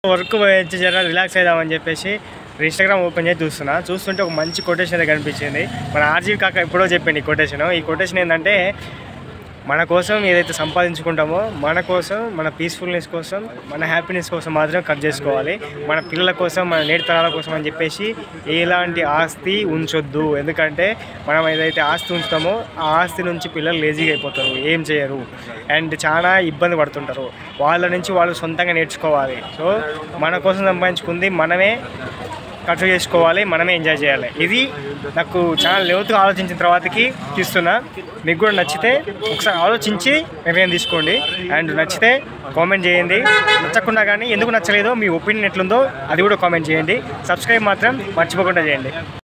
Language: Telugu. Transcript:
వర్క్ వచ్చి జర రిలాక్స్ అవుదామని చెప్పేసి ఇన్స్టాగ్రామ్ ఓపెన్ చేసి చూస్తున్నా చూస్తుంటే ఒక మంచి కొటేషన్ అయితే కనిపించింది మన ఆర్జీవి కాక ఎప్పుడో చెప్పింది ఈ కొటేషన్ ఈ కొటేషన్ ఏంటంటే మన కోసం ఏదైతే సంపాదించుకుంటామో మన కోసం మన పీస్ఫుల్నెస్ కోసం మన హ్యాపీనెస్ కోసం మాత్రం కట్ చేసుకోవాలి మన పిల్లల కోసం మన నేటి తరాల కోసం అని చెప్పేసి ఎలాంటి ఆస్తి ఉంచొద్దు ఎందుకంటే మనం ఏదైతే ఆస్తి ఉంచుతామో ఆ ఆస్తి నుంచి పిల్లలు లేజీగా అయిపోతారు ఏం చేయరు అండ్ చాలా ఇబ్బంది పడుతుంటారు వాళ్ళ నుంచి వాళ్ళు సొంతంగా నేర్చుకోవాలి సో మన కోసం సంపాదించుకుంది మనమే ఖర్చు చేసుకోవాలి మనమే ఎంజాయ్ చేయాలి ఇది నాకు చాలా లోతుగా ఆలోచించిన తర్వాతకి తీస్తున్నా మీకు కూడా నచ్చితే ఒకసారి ఆలోచించి నిర్ణయం తీసుకోండి అండ్ నచ్చితే కామెంట్ చేయండి నచ్చకుండా కానీ ఎందుకు నచ్చలేదో మీ ఒపీనియన్ ఎట్లుందో అది కూడా కామెంట్ చేయండి సబ్స్క్రైబ్ మాత్రం మర్చిపోకుండా చేయండి